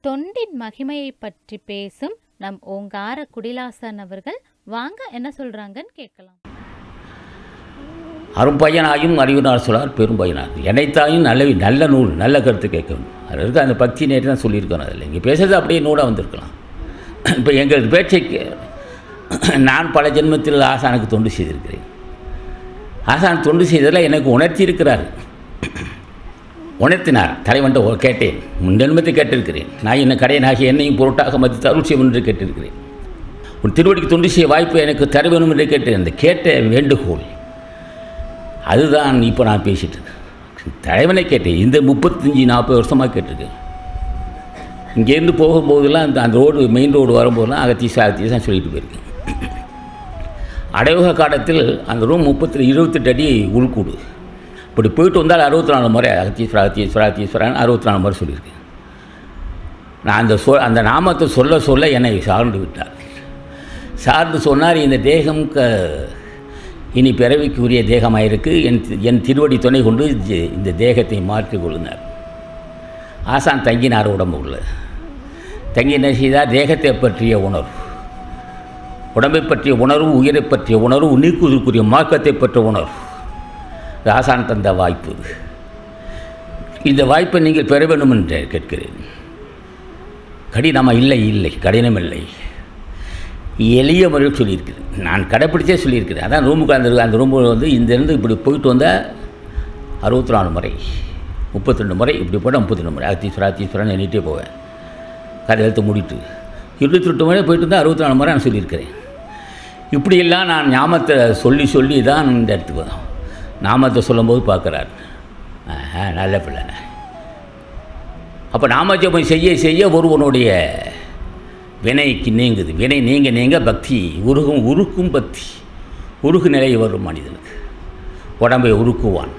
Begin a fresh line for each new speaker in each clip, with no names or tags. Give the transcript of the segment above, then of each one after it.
தொண்டின் மகிமையை பற்றி பேசும் நம் ஓங்கார குடிலாசன் அவர்கள் வாங்க என்ன சொல்றாங்கன்னு கேட்கலாம்
அரும்பயனாயும் அறிவினார் சொல்லார் பெரும்பயனார் எனைத்தாயும் நல்ல நல்ல நூல் நல்ல கருத்து கேட்கணும் அது இருக்க அந்த பக்தி நேற்று தான் சொல்லியிருக்கணும் அதில் இங்கே பேசுறது அப்படியே நூலாக வந்திருக்கலாம் இப்போ எங்கள் பேச்சைக்கு நான் பல ஜென்மத்தில் ஆசானுக்கு தொண்டு செய்திருக்கிறேன் ஆசான் தொண்டு செய்ததில் எனக்கு உணர்த்தி இருக்கிறார் உணர்த்தினார் தலைவன்ட்ட ஓ- கேட்டேன் முன் ஜென்மத்தை கேட்டிருக்கிறேன் நான் என்ன கடையனாகி என்னையும் பொருட்டாக மதித்து அருள் செய்யும் என்று கேட்டிருக்கிறேன் உன் திருவடிக்கு தொண்டு செய்ய வாய்ப்பு எனக்கு தர வேணும் என்று கேட்டேன் அந்த கேட்ட வேண்டுகோள் அதுதான் இப்போ நான் பேசிட்டு இருக்கேன் தலைவனை கேட்டேன் இந்த முப்பத்தஞ்சு நாற்பது வருஷமாக கேட்டிருக்கேன் இங்கேருந்து போகும்போதெல்லாம் அந்த அந்த ரோடு மெயின் ரோடு வரும்போதெல்லாம் அகத்தீசா அகத்தீசா சொல்லிட்டு போயிருக்கேன் அடையோக காலத்தில் அந்த ரூம் முப்பத்தி இருபத்தெட்டு அடி உள்கூடு இப்படி போயிட்டு வந்தால் அறுபத்தி நாலு முறை அகத்தீஸ்வரா அகத்தீஸ்வரா அகத்தீஸ்வரான்னு அறுபத்தி நாலு முறை சொல்லியிருக்கேன் நான் அந்த சொ அந்த நாமத்தை சொல்ல சொல்ல என்னை சார்ந்து விட்டார் சார்ந்து சொன்னார் இந்த தேகம் க இனி பிறவிக்குரிய தேகமாயிருக்கு என் தி- என் திருவடி துணை கொண்டு ஜ- இந்த தேகத்தை மாற்றிக் கொள்ளினார் ஆசான் தங்கினார் உடம்பு உள்ள தங்கி என்ன செய்தார் தேகத்தை பற்றிய உணர்வு உடம்பை பற்றிய உணர்வு உயிரை பற்றிய உணர்வு நீக்குவதற்குரிய மார்க்கத்தை பற்றிய உணர்வு இது ஆசான் தந்த வாய்ப்பு இது. இந்த வாய்ப்பை நீங்கள் பெற வேண்டும் என்று கேட்கிறேன் கடினமா இல்லை இல்லை கடினம் இல்லை எளிய முறையில் சொல்லியிருக்கிறேன் நான் கடைப்பிடிச்சே சொல்லியிருக்கிறேன் அதான் ரூமுக்கு அந்த அந்த ரூமில் வந்து இங்கேருந்து இப்படி போயிட்டு வந்தால் அறுபத்தி நாலு முறை முப்பத்தி ரெண்டு முறை இப்படி போட்டால் முப்பத்தி ரெண்டு முறை அத்தீஸ்வரா அத்தீஸ்வரன் எண்ணிட்டே போவேன் கதை எழுத்து மூடிட்டு இருபத்தி ரெண்டு முறை போயிட்டு இருந்தால் அறுபத்தி நாலு முறை நான் சொல்லியிருக்கிறேன் இப்படியெல்லாம் நான் ஞாபகத்தை சொல்லி சொல்லி தான் இந்த இடத்துக்கு வந்தோம் நாமத்தை சொல்லும்போது பார்க்குறாரு ஆஹா, நல்ல பிள்ளை அப்போ நாமஜபம் செய்ய செய்ய ஒருவனுடைய வினைக்கு நீங்குது வினை நீங்க நீங்க பக்தி உருகும் உருக்கும் பக்தி உருகு நிலை வரும் மனிதனுக்கு உடம்பை உருக்குவான்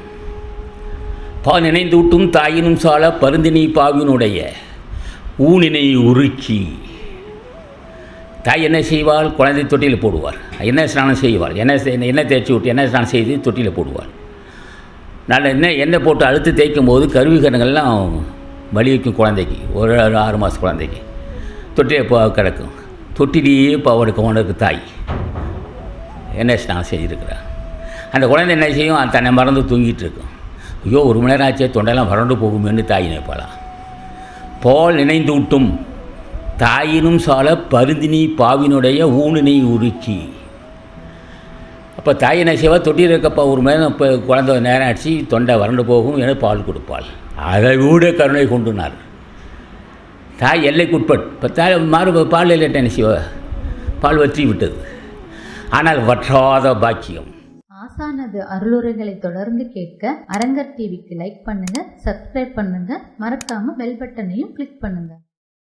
பா நினைந்து விட்டும் தாயினும் சால பருந்தினி பாவினுடைய ஊனினை உருக்கி தாய் என்ன செய்வாள் குழந்தை தொட்டியில் போடுவார் என்ன ஸ்நானம் செய்வாள் என்ன செய்- என்ன தேய்ச்சி விட்டு என்ன ஸ்நானம் செய்து தொட்டியில் போடுவாள் நல்ல எண்ணெய் எண்ணெய் போட்டு அழுத்து தேய்க்கும் போது கருவிகரங்கள்லாம் வலி வைக்கும் குழந்தைக்கு ஒரு ஆறு- ஆறு மாத குழந்தைக்கு தொட்டிலே போ கிடக்கும் தொட்டிலேயே இப்போ அவனுக்கு அவனுக்கு தாய் என்ன ஸ்நானம் செஞ்சுருக்கிறான் அந்த குழந்தை என்ன செய்யும் அது தன்னை மறந்து தூங்கிட்டு இருக்கும் ஐயோ ஒரு மணி நேரம் ஆச்சே தொண்டையெல்லாம் வறண்டு போகுமேன்னு தாய் நினைப்பாளாம் போல் நினைந்து விட்டும் தாயினும் சால பருந்தினி பாவினுடைய ஊனினை உருக்கி அப்போ தாய் என்ன செய்வா தொட்டியில் இருக்கப்பா ஒரு மணி நேரம் இப்போ குழந்தை நேரம் ஆச்சு தொண்டை வறண்டு போகும் என பால் கொடுப்பாள் அதை விட கருணை கொண்டுனார் தாய் எல்லைக்குட்பட் இப்போ தாய் மாறு பால் இல்லைட்ட என்ன செய்வா பால் வற்றி விட்டது ஆனால் வற்றாத பாக்கியம்
ஆசானது அருளுரைகளை தொடர்ந்து கேட்க அரங்கர் டிவிக்கு லைக் பண்ணுங்க சப்ஸ்கிரைப் பண்ணுங்க மறக்காம பெல் பட்டனையும் கிளிக் பண்ணுங்க